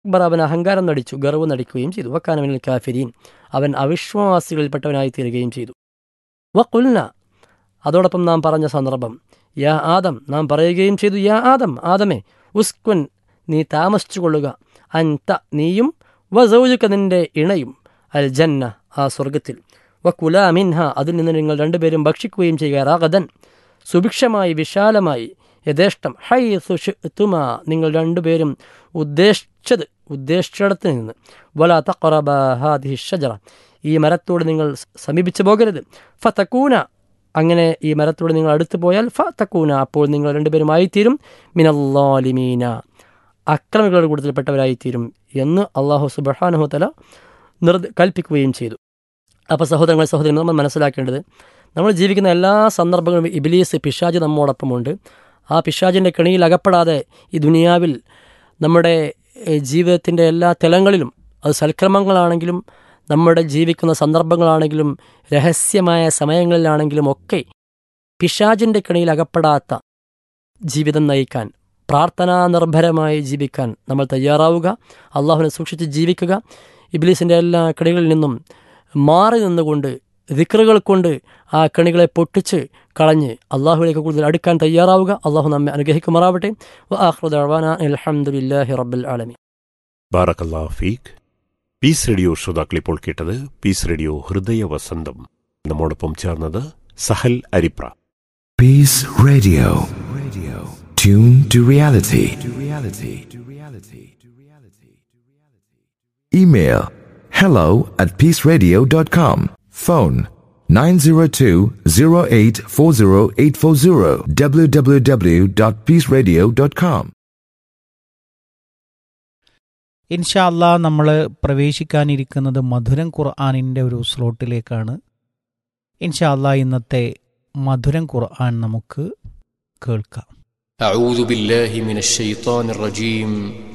അക്ബർ അവൻ അഹങ്കാരം നടിച്ചു ഗർവ് നടിക്കുകയും ചെയ്തു വക്കാനവനിൽ കാഫിരീൻ അവൻ അവിശ്വാസികളിൽപ്പെട്ടവനായി തീരുകയും ചെയ്തു വക്കുൽന അതോടൊപ്പം നാം പറഞ്ഞ സന്ദർഭം യാ ആദം നാം പറയുകയും ചെയ്തു യാ ആദം ആദമേ ഉസ്കുൻ നീ താമസിച്ചു കൊള്ളുക അൻത നീയും വസൗജുക നിന്റെ ഇണയും അൽ ജന്ന ആ സ്വർഗത്തിൽ വക്കുല മിൻഹ അതിൽ നിന്ന് നിങ്ങൾ രണ്ടുപേരും ഭക്ഷിക്കുകയും ചെയ്യുക റാഗദൻ സുഭിക്ഷമായി വിശാലമായി യഥേഷ്ടം ഹൈ സുഷുമ നിങ്ങൾ രണ്ടുപേരും ഉദ്ദേശിച്ചത് ഉദ്ദേശിച്ചിടത്ത് നിന്ന് വല തഖറബ ഹാദിഹി ഷജറ ഈ മരത്തോട് നിങ്ങൾ സമീപിച്ചു പോകരുത് ഫ തക്കൂന അങ്ങനെ ഈ മരത്തോട് നിങ്ങൾ അടുത്തു പോയാൽ ഫ തക്കൂന അപ്പോൾ നിങ്ങൾ രണ്ടുപേരുമായിത്തീരും മിനല്ലാലിമീന അക്രമികളുടെ കൂട്ടത്തിൽപ്പെട്ടവരായിത്തീരും എന്ന് അള്ളാഹു സുബഹാനുഹത്തല നിർ കൽപ്പിക്കുകയും ചെയ്തു അപ്പോൾ സഹോദരങ്ങളെ സഹോദരൻ നമ്മൾ മനസ്സിലാക്കേണ്ടത് നമ്മൾ ജീവിക്കുന്ന എല്ലാ സന്ദർഭങ്ങളും ഇബിലീസ് പിശാജ് നമ്മോടൊപ്പമുണ്ട് ആ പിശാജിൻ്റെ കെണിയിൽ അകപ്പെടാതെ ഈ ദുനിയാവിൽ നമ്മുടെ ജീവിതത്തിൻ്റെ എല്ലാ തലങ്ങളിലും അത് സൽക്രമങ്ങളാണെങ്കിലും നമ്മുടെ ജീവിക്കുന്ന സന്ദർഭങ്ങളാണെങ്കിലും രഹസ്യമായ സമയങ്ങളിലാണെങ്കിലും ഒക്കെ പിശാജിൻ്റെ കെണിയിൽ അകപ്പെടാത്ത ജീവിതം നയിക്കാൻ പ്രാർത്ഥനാ നിർഭരമായി ജീവിക്കാൻ നമ്മൾ തയ്യാറാവുക അള്ളാഹുവിനെ സൂക്ഷിച്ച് ജീവിക്കുക ഇബ്ലീസിൻ്റെ എല്ലാ കെണികളിൽ നിന്നും മാറി നിന്നുകൊണ്ട് ദിക്റുകൾ കൊണ്ട് ആ കണികളെ പൊട്ടിച്ച് കളഞ്ഞ് അള്ളാഹുവിലേക്ക് കൂടുതൽ അടുക്കാൻ തയ്യാറാവുക അള്ളാഹു നമ്മെ അനുഗ്രഹിക്കുമാറാവട്ടെ അലഹമുല്ലാഹി റബ്ബുൽ ആലമി ബാറക്കല്ലാ ഫീഖ് പീസ് റേഡിയോ ശ്രോതാക്കൾ ഇപ്പോൾ കേട്ടത് പീസ് റേഡിയോ ഹൃദയ വസന്തം നമ്മോടൊപ്പം ചേർന്നത് Sahal Aripra Peace Radio. Radio. Tune to reality. To reality. To reality. To reality. Email hello at peaceradio.com. Phone 902-0840840 www.peaceradio.com. ഇൻഷാല്ല നമ്മൾ പ്രവേശിക്കാനിരിക്കുന്നത് മധുരം ഖുർആാനിൻ്റെ ഒരു സ്ലോട്ടിലേക്കാണ് ഇൻഷാല്ല ഇന്നത്തെ മധുരം ഖുർആൻ നമുക്ക് കേൾക്കാം أعوذ بالله من الشيطان الرجيم